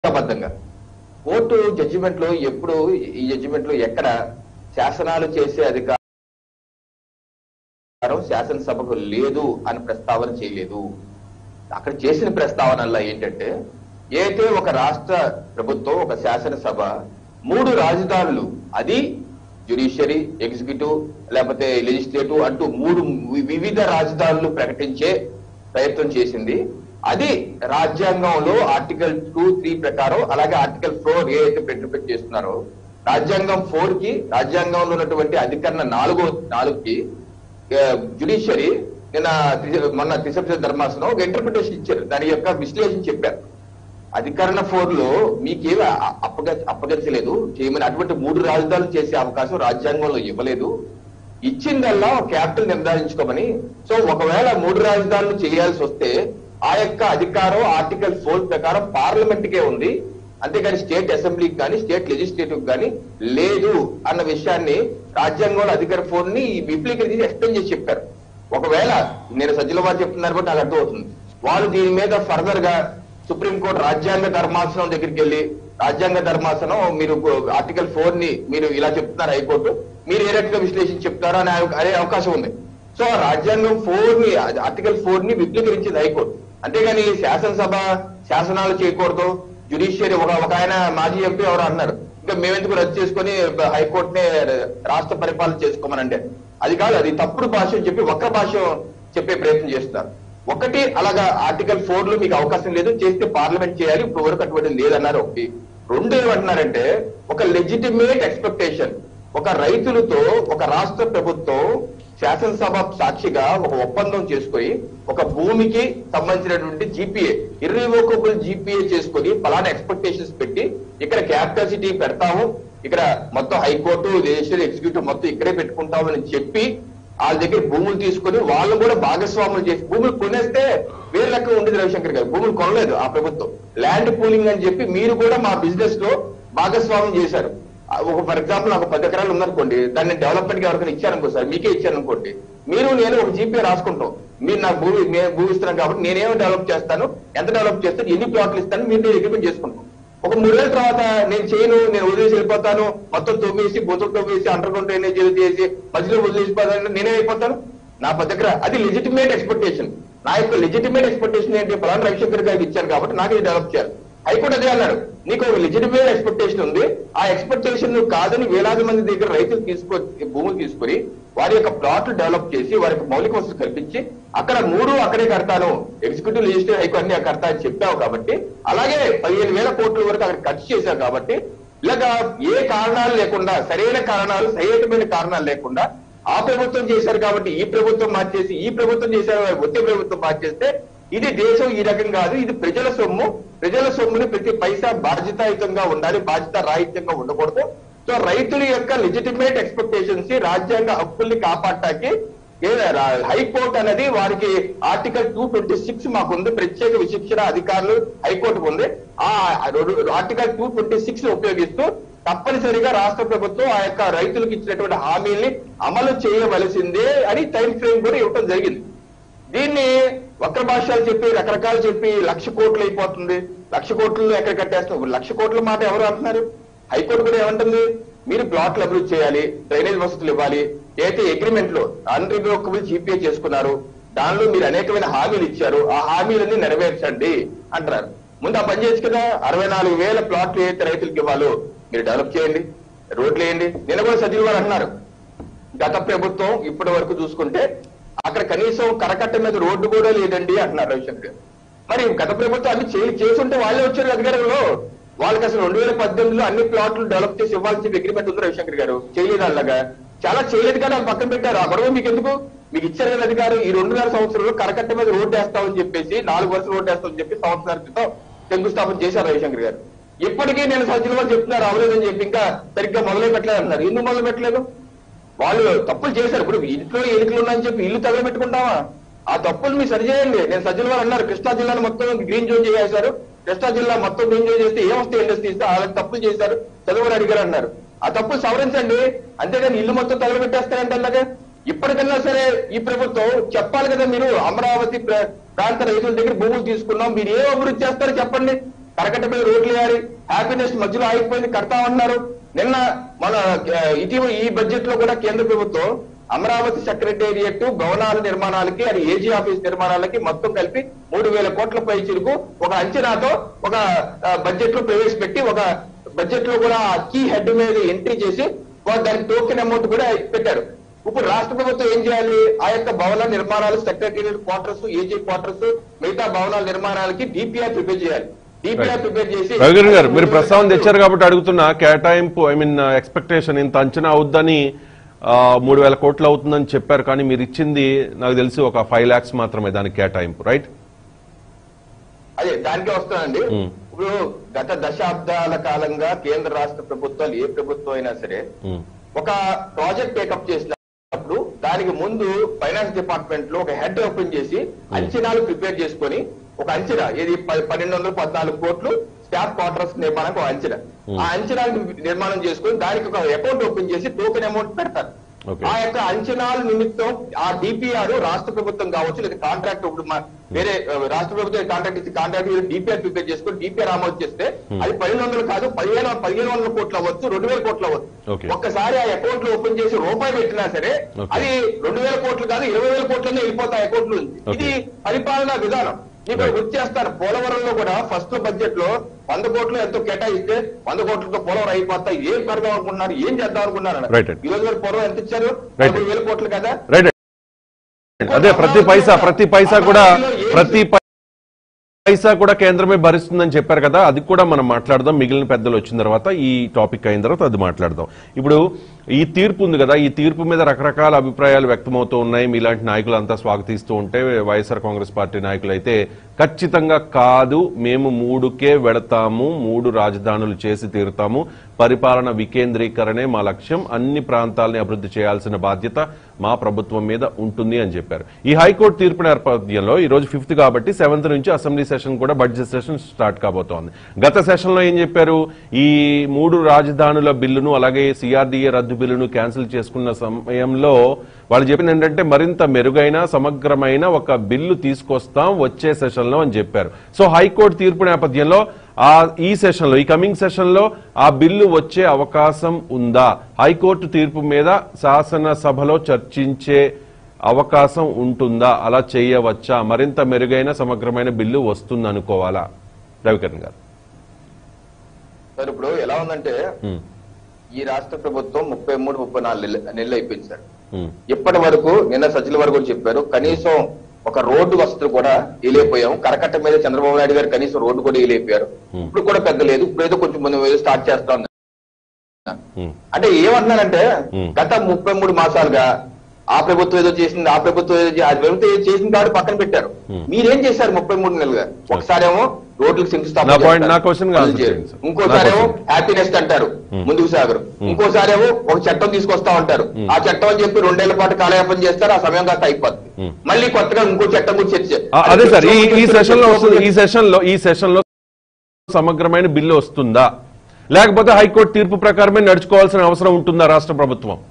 రాజ్యాంగబద్ధంగా court judgement లో ఎప్పుడు ఈ జడ్జిమెంట్ లో ఎక్కడ శాసనాలు చేసే అధికారం శాసనసభకు లేదు అని ప్రస్తావన చేయలేదు అక్కడ చేసిన ప్రస్తావనల్లో ఏంటంటే అయితే ఒక రాష్ట్ర ప్రభుత్వం ఒక శాసనసభ మూడు రాజధానులు అది జ్యుడిషియరీ ఎగ్జిక్యూటివ్ లేకపోతే లెజిస్లేటివ్ అంటూ మూడు వి- వివిధ రాజధానులు ప్రకటించే ప్రయత్నం చేసింది అది రాజ్యాంగంలో ఆర్టికల్ టూ త్రీ ప్రకారం అలాగే ఆర్టికల్ ఫోర్ ఏ అయితే ఇంటర్ప్రిట్ చేస్తున్నారో రాజ్యాంగం ఫోర్ కి రాజ్యాంగంలో ఉన్నటువంటి అధికరణ నాలుగో నాలుగుకి జుడిషియరీ నిన్న త్రి- మొన్న త్రిసభ్య ధర్మాసనం ఒక ఇంటర్ప్రిటేషన్ ఇచ్చారు దాని యొక్క విశ్లేషణ చెప్పారు అధికరణ ఫోర్ లో మీకేమి అ- అప్పగ అప్పగించలేదు చేయమని అటువంటి మూడు రాజధానులు చేసే అవకాశం రాజ్యాంగంలో ఇవ్వలేదు ఇచ్చిందల్లా క్యాపిటల్ నిర్ధారించుకోమని సో ఒకవేళ మూడు రాజధానులు చేయాల్సి వస్తే ఆ యొక్క అధికారం ఆర్టికల్ ఫోర్ ప్రకారం పార్లమెంట్ కే ఉంది అంతేగాని స్టేట్ అసెంబ్లీకి కానీ స్టేట్ లెజిస్లేటివ్ కానీ లేదు అన్న విషయాన్ని రాజ్యాంగంలో అధికార ఫోర్ ని విపులీకరించి ఎక్స్ప్లెయిన్ చేసి చెప్పారు ఒకవేళ నేను సజ్జల వారు చెప్తున్నారు బట్టి నాకు అర్థమవుతుంది వాళ్ళు దీని మీద ఫర్దర్ గా సుప్రీంకోర్టు రాజ్యాంగ ధర్మాసనం దగ్గరికి వెళ్ళి రాజ్యాంగ ధర్మాసనం మీరు ఆర్టికల్ ఫోర్ ని మీరు ఇలా చెప్తున్నారు హైకోర్టు మీరు ఏ రకంగా విశ్లేషించి చెప్తారో అనే అనే అవకాశం ఉంది సో ఆ రాజ్యాంగం ఫోర్ ని ఆర్టికల్ ఫోర్ ని విపులీకరించింది హైకోర్టు అంతేగాని శాసనసభ శాసనాలు చేయకూడదు జ్యుడిషియరీ ఒక ఒక ఆయన మాజీ ఎంపీ ఎవరు అన్నారు ఇంకా మేమెందుకు రద్దు చేసుకొని హైకోర్టునే రాష్ట్ర పరిపాలన చేసుకోమనంటే అది కాదు అది తప్పుడు భాష అని చెప్పి ఒక్క భాష చెప్పే ప్రయత్నం చేస్తున్నారు ఒకటి అలాగా ఆర్టికల్ ఫోర్ లో మీకు అవకాశం లేదు చేస్తే పార్లమెంట్ చేయాలి ఇప్పుడు వరకు అటువంటి లేదన్నారు ఒకటి రెండు ఏమంటున్నారంటే ఒక లెజిటిమేట్ ఎక్స్పెక్టేషన్ ఒక రైతులతో ఒక రాష్ట్ర ప్రభుత్వం శాసనసభ సాక్షిగా ఒక ఒప్పందం చేసుకొని ఒక భూమికి సంబంధించినటువంటి జీపీఏ ఇర్రివోకబుల్ జీపీఏ చేసుకొని పలానా ఎక్స్పెక్టేషన్స్ పెట్టి ఇక్కడ క్యాపిటల్ సిటీ పెడతాము ఇక్కడ మొత్తం హైకోర్టు లెజిస్లేటివ్ ఎగ్జిక్యూటివ్ మొత్తం ఇక్కడే పెట్టుకుంటామని చెప్పి వాళ్ళ దగ్గర భూములు తీసుకొని వాళ్ళు కూడా భాగస్వాములు చేసి భూములు కొనేస్తే వేరే లెక్క ఉండేది రవిశంకర్ గారు భూములు కొనలేదు ఆ ప్రభుత్వం ల్యాండ్ పూలింగ్ అని చెప్పి మీరు కూడా మా బిజినెస్ లో భాగస్వామ్యం చేశారు ఆ ఒక ఫర్ ఎగ్జాంపుల్ నాకు పది ఎకరాలు ఉందనుకోండి దాన్ని డెవలప్మెంట్ కి ఎవరికైనా ఇచ్చారనుకో సార్ మీకే ఇచ్చారనుకోండి మీరు నేను ఒక జీపీ రాసుకుంటాం మీరు నాకు భూమి నేను భూమి ఇస్తున్నాను కాబట్టి నేనేమి డెవలప్ చేస్తాను ఎంత డెవలప్ చేస్తాను ఎన్ని ప్లాట్లు ఇస్తాను మీరు అగ్రిమెంట్ చేసుకుంటాం ఒక మూడేళ్ల తర్వాత నేను చేయను నేను వదిలేసి వెళ్ళిపోతాను మొత్తం తవ్వేసి బొత్తులు తవ్వేసి అండర్ గ్రౌండ్ డ్రైనేజ్ చేసి మధ్యలో వదిలేసిపోతాను నేనే అయిపోతాను నా పది దగ్గర అది లెజిటిమేట్ ఎక్స్పెక్టేషన్ నా యొక్క లెజిటిమేట్ ఎక్స్పెక్టేషన్ ఏంటి ఫలానా రవిశంకర్ గారికి ఇచ్చాను కాబట్టి నాకు ఇది డెవలప్ చేయాలి హైకోర్టు అదే అన్నాడు నీకు ఒక లెజిటిమేట్ ఎక్స్పెక్టేషన్ ఉంది ఆ ఎక్స్పెక్టేషన్ కాదని వేలాది మంది దగ్గర రైతులు తీసుకో భూములు తీసుకొని వారి యొక్క ప్లాట్లు డెవలప్ చేసి వారి యొక్క మౌలిక వసతులు కల్పించి అక్కడ మూడు అక్కడే కడతాను ఎగ్జిక్యూటివ్ లెజిస్లేటివ్ హైకోర్టు అన్ని అక్కడ కడతా అని చెప్పావు కాబట్టి అలాగే పదిహేను వేల కోట్ల వరకు అక్కడ ఖర్చు చేశావు కాబట్టి ఇలాగా ఏ కారణాలు లేకుండా సరైన కారణాలు సహేతమైన కారణాలు లేకుండా ఆ ప్రభుత్వం చేశారు కాబట్టి ఈ ప్రభుత్వం మార్చేసి ఈ ప్రభుత్వం చేశారు వచ్చే ప్రభుత్వం మార్చేస్తే ఇది దేశం ఈ రకం కాదు ఇది ప్రజల సొమ్ము ప్రజల సొమ్ముని ప్రతి పైసా బాధ్యతాయుతంగా ఉండాలి బాధ్యత రాహిత్యంగా ఉండకూడదు సో రైతుల యొక్క లెజిటిమేట్ ఎక్స్పెక్టేషన్స్ రాజ్యాంగ హక్కుల్ని కాపాడటానికి హైకోర్టు అనేది వారికి ఆర్టికల్ టూ ట్వంటీ సిక్స్ మాకు ఉంది ప్రత్యేక విశిక్షణ అధికారులు హైకోర్టుకు ఉంది ఆ ఆర్టికల్ టూ ట్వంటీ సిక్స్ ఉపయోగిస్తూ తప్పనిసరిగా రాష్ట్ర ప్రభుత్వం ఆ యొక్క రైతులకు ఇచ్చినటువంటి హామీల్ని అమలు చేయవలసిందే అని టైం ఫ్రేమ్ కూడా ఇవ్వడం జరిగింది దీన్ని వక్ర భాషలు చెప్పి రకరకాలు చెప్పి లక్ష కోట్లు అయిపోతుంది లక్ష కోట్లు ఎక్కడ కట్టేస్తాం ఇప్పుడు లక్ష కోట్ల మాట ఎవరు అంటున్నారు హైకోర్టు కూడా ఏమంటుంది మీరు ప్లాట్లు అభివృద్ధి చేయాలి డ్రైనేజ్ వసతులు ఇవ్వాలి అయితే అగ్రిమెంట్ లో అన్రివోకబుల్ జీపీఏ చేసుకున్నారు దానిలో మీరు అనేకమైన హామీలు ఇచ్చారు ఆ హామీలన్నీ నెరవేర్చండి అంటున్నారు ముందు ఆ పని చేయొచ్చు కదా అరవై నాలుగు వేల ప్లాట్లు ఏదైతే రైతులకు ఇవ్వాలో మీరు డెవలప్ చేయండి రోడ్లు వేయండి నిన్న కూడా సచివులు గారు అన్నారు గత ప్రభుత్వం ఇప్పటి వరకు చూసుకుంటే అక్కడ కనీసం కరకట్ట మీద రోడ్డు కూడా లేదండి అంటున్నారు రవిశంకర్ గారు. మరి గత ప్రభుత్వం అన్ని చేసి చేసుంటే వాళ్ళే వచ్చారు అధికారంలో వాళ్ళకి అసలు రెండు వేల పద్దెనిమిదిలో అన్ని ప్లాట్లు డెవలప్ చేసి ఇవ్వాల్సిన అగ్రిమెంట్ ఉంది రవిశంకర్ గారు చేయలేదు అలాగా చాలా చేయలేదు కానీ వాళ్ళు పక్కన పెట్టారు ఆ గొడవ మీకు ఎందుకు మీకు ఇచ్చారు కదా అధికారం ఈ రెండున్నర సంవత్సరంలో కరకట్ట మీద రోడ్డు వేస్తామని చెప్పేసి నాలుగు వరుసలు రోడ్డు వేస్తామని చెప్పి సంవత్సరాల క్రితం శంకుస్థాపన చేశారు రవిశంకర్ గారు ఇప్పటికీ నేను సజ్జల వాళ్ళు చెప్తున్నారు అవలేదని చెప్పి ఇంకా సరిగ్గా మొదలు పెట్టలేదు అంటున్నారు ఎందుకు మొదలు పెట్టలేదు వాళ్ళు తప్పులు చేశారు ఇప్పుడు ఇంట్లో ఎన్నికలు ఉన్నాయని చెప్పి ఇల్లు తగలబెట్టుకుంటావా ఆ తప్పులు మీరు సరిచేయండి నేను సజ్జల వారు అన్నారు కృష్ణా జిల్లాను మొత్తం గ్రీన్ జోన్ చేశారు కృష్ణా జిల్లా మొత్తం గ్రీన్ జోన్ చేస్తే ఏమొస్తాయి ఇండస్ట్రీ ఇస్తే వాళ్ళకి తప్పులు చేశారు చదువుని అడిగారు అన్నారు ఆ తప్పులు సవరించండి అంతేగాని ఇల్లు మొత్తం తగలబెట్టేస్తారంటే అలాగే ఇప్పటికన్నా సరే ఈ ప్రభుత్వం చెప్పాలి కదా మీరు అమరావతి ప్ర- ప్రాంత రైతుల దగ్గర భూములు తీసుకున్నాం మీరు ఏం అభివృద్ధి చేస్తారో చెప్పండి కరకట్ట మీద రోడ్లు వేయాలి హ్యాపీనెస్ మధ్యలో ఆగిపోయింది కడతామన్నారు నిన్న మన ఆ, ఇటీవల ఈ బడ్జెట్ లో కూడా కేంద్ర ప్రభుత్వం అమరావతి సెక్రటేరియట్ భవనాల నిర్మాణాలకి అది ఏజీ ఆఫీస్ నిర్మాణాలకి మొత్తం కలిపి మూడు వేల కోట్ల పై చిరుకు ఒక అంచనాతో ఒక బడ్జెట్ లో ప్రవేశపెట్టి ఒక బడ్జెట్ లో కూడా కీ హెడ్ మీద ఎంట్రీ చేసి వా- దానికి టోకెన్ అమౌంట్ కూడా పెట్టారు ఇప్పుడు రాష్ట్ర ప్రభుత్వం ఏం చేయాలి ఆ యొక్క భవన నిర్మాణాలు సెక్రటేరియట్ క్వార్టర్స్ ఏజీ క్వార్టర్స్ మిగతా భవనాల నిర్మాణాలకి డిపిఆర్ ప్రిపేర్ చేయాలి డిపిఆర్ ప్రిపేర్ చేసి రవిగారు గారు మీరు ప్రస్తావన తెచ్చారు కాబట్టి అడుగుతున్నా కేటాయింపు ఐ మీన్ ఎక్స్పెక్టేషన్ ఇంత అంచనా అవుద్దని ఆ, మూడు వేల కోట్లు అవుతుందని చెప్పారు కానీ మీరు ఇచ్చింది నాకు తెలిసి ఒక ఫైవ్ లాక్స్ మాత్రమే దానికి కేటాయింపు రైట్ అదే దానికే వస్తానండి మ్మ్. ఇప్పుడు గత దశాబ్దాల కాలంగా కేంద్ర రాష్ట్ర ప్రభుత్వాలు ఏ ప్రభుత్వం అయినా సరే ఒక ప్రాజెక్ట్ టేకప్ చేసినప్పుడు దానికి ముందు ఫైనాన్స్ డిపార్ట్మెంట్ లో ఒక హెడ్ ఓపెన్ చేసి అంచనాలు ప్రిపేర్ చేసుకొని ఒక అంచనా ఇది ప- పన్నెండు వందల పద్నాలుగు కోట్లు స్టాఫ్ క్వార్టర్స్ నిర్మాణానికి ఒక అంచనా ఆ అంచనాలు నిర్మాణం చేసుకొని దానికి ఒక అకౌంట్ ఓపెన్ చేసి టోకెన్ అమౌంట్ పెడతారు Okay. ఆ యొక్క అంచనాల నిమిత్తం ఆ డిపిఆర్ రాష్ట్ర ప్రభుత్వం కావచ్చు లేదా కాంట్రాక్ట్ ఇప్పుడు మా- వేరే ఆ, రాష్ట్ర ప్రభుత్వం కాంట్రాక్ట్ ఇచ్చి కాంట్రాక్ట్ డిపిఆర్ ప్రిపేర్ చేసుకొని డిపిఆర్ ఆమోద్ చేస్తే అది పదిహేను వందలు కాదు పదిహేను పదిహేను వందల కోట్లు అవ్వచ్చు రెండు వేల కోట్లు Okay. అవ్వచ్చు ఒక్కసారి ఆ అకౌంట్ లో ఓపెన్ చేసి రూపాయి పెట్టినా సరే Okay. అది రెండు వేల కోట్లు కాదు ఇరవై వేల కోట్లనే వెళ్ళిపోతాయి అకౌంట్ నుంచి Okay. ఇది పరిపాలనా విధానం మీకు Right. గుర్తు చేస్తారు పోలవరంలో కూడా ఫస్ట్ బడ్జెట్ లో వంద కోట్లు ఎంతో కేటాయిస్తే వంద కోట్లతో పోలవరం అయిపోతాయి ఏం పెడదాం అనుకున్నారు ఏం చేద్దాం అనుకున్నారు Right. ఈ రోజు వరకు పూర్వం ఎంత ఇచ్చారు Right. నలభై వేల కోట్లు కదా రైట్ అదే ప్రతి పైసా ప్రతి పైసా కూడా ప్రతి పై- పైసా కూడా కేంద్రమే భరిస్తుందని చెప్పారు కదా అది కూడా మనం మాట్లాడదాం మిగిలిన పెద్దలు వచ్చిన తర్వాత ఈ టాపిక్ అయిన తర్వాత అది మాట్లాడదాం ఇప్పుడు ఈ తీర్పు ఉంది కదా ఈ తీర్పు మీద రకరకాల అభిప్రాయాలు వ్యక్తమవుతూ ఉన్నాయి మీలాంటి నాయకులు అంతా స్వాగతిస్తూ ఉంటే వైఎస్ఆర్ కాంగ్రెస్ పార్టీ నాయకులు అయితే ఖచ్చితంగా కాదు మేము మూడుకే వెడతాము మూడు రాజధానులు చేసి తీరుతాము పరిపాలన వికేంద్రీకరణే మా లక్ష్యం అన్ని ప్రాంతాలని అభివృద్ధి చేయాల్సిన బాధ్యత మా ప్రభుత్వం మీద ఉంటుంది అని చెప్పారు ఈ హైకోర్టు తీర్పు నేపథ్యంలో ఈ రోజు ఫిఫ్త్ కాబట్టి సెవెంత్ నుంచి అసెంబ్లీ సెషన్ కూడా బడ్జెట్ సెషన్ స్టార్ట్ కాబోతోంది గత సెషన్ లో ఏం చెప్పారు ఈ మూడు రాజధానుల బిల్లును అలాగే సిఆర్డీఏ రద్దు బిల్లును క్యాన్సిల్ చేసుకున్న సమయంలో వాళ్ళు చెప్పింది ఏంటంటే మరింత మెరుగైన సమగ్రమైన ఒక బిల్లు తీసుకొస్తాం వచ్చే సెషన్ లో అని చెప్పారు సో హైకోర్టు తీర్పు నేపథ్యంలో ఆ ఈ సెషన్ లో ఈ కమింగ్ సెషన్ లో ఆ బిల్లు వచ్చే అవకాశం ఉందా హైకోర్టు తీర్పు మీద శాసనసభలో చర్చించే అవకాశం ఉంటుందా అలా చేయవచ్చా మరింత మెరుగైన సమగ్రమైన బిల్లు వస్తుంది అనుకోవాలా రవికిరణ్ గారు సార్ ఇప్పుడు ఎలా ఉందంటే ఉమ్, ఈ రాష్ట్ర ప్రభుత్వం ముప్పై మూడు ముప్పై నాలుగు నెలలు- నెలలు అయిపోయింది సార్ ఉమ్, ఇప్పటి వరకు నిన్న సచిల వరకు కూడా చెప్పారు కనీసం ఒక రోడ్డు వసతులు కూడా వేయలేకపోయాం కరకట్ట మీద చంద్రబాబు నాయుడు గారు కనీసం రోడ్డు కూడా వేయలేకపోయారు Hmm. ఇప్పుడు కూడా పెద్ద లేదు ఇప్పుడు ఏదో కొంచెం మనం ఏదో స్టార్ట్ చేస్తా ఉన్నారు ఉమ్, అంటే ఏమంటున్నానంటే Hmm. గత ముప్పై మూడు మాసాలుగా ఆ ప్రభుత్వం ఏదో చేసింది ఆ ప్రభుత్వం ఏదో చే- అది ప్రభుత్వం ఏదో చేసింది కాబట్టి పక్కన పెట్టారు Hmm. మీరేం చేశారు ముప్పై మూడు నెలలుగా ఒకసారేమో రోడ్లకు శంకుస్థాపన నా point- చేస్తారు. నా question కి పనులు answer చేయరు. చేయండి సార్. ఇంకోసారేమో నా question. హ్యాపీనెస్ అంటారు ముందుకు సాగరు ఇంకోసారేమో ఒక చట్టం తీసుకొస్తా ఉంటారు ఆ చట్టం అని చెప్పి రెండేళ్ల పాటు కాలయాపన చేస్తారు ఆ సమయం కాస్త అయిపోతుంది Hmm. మళ్ళీ కొత్తగా ఇంకో చట్టం గురించి చర్చ ఆ, అదే సార్ ఈ ఈ సెషన్ లో వస్తుంది ఈ సెషన్ లో ఈ సెషన్ లో సమగ్రమైన బిల్లు వస్తుందా లేకపోతే హైకోర్టు తీర్పు ప్రకారమే నడుచుకోవాల్సిన అవసరం ఉంటుందా రాష్ట్ర ప్రభుత్వం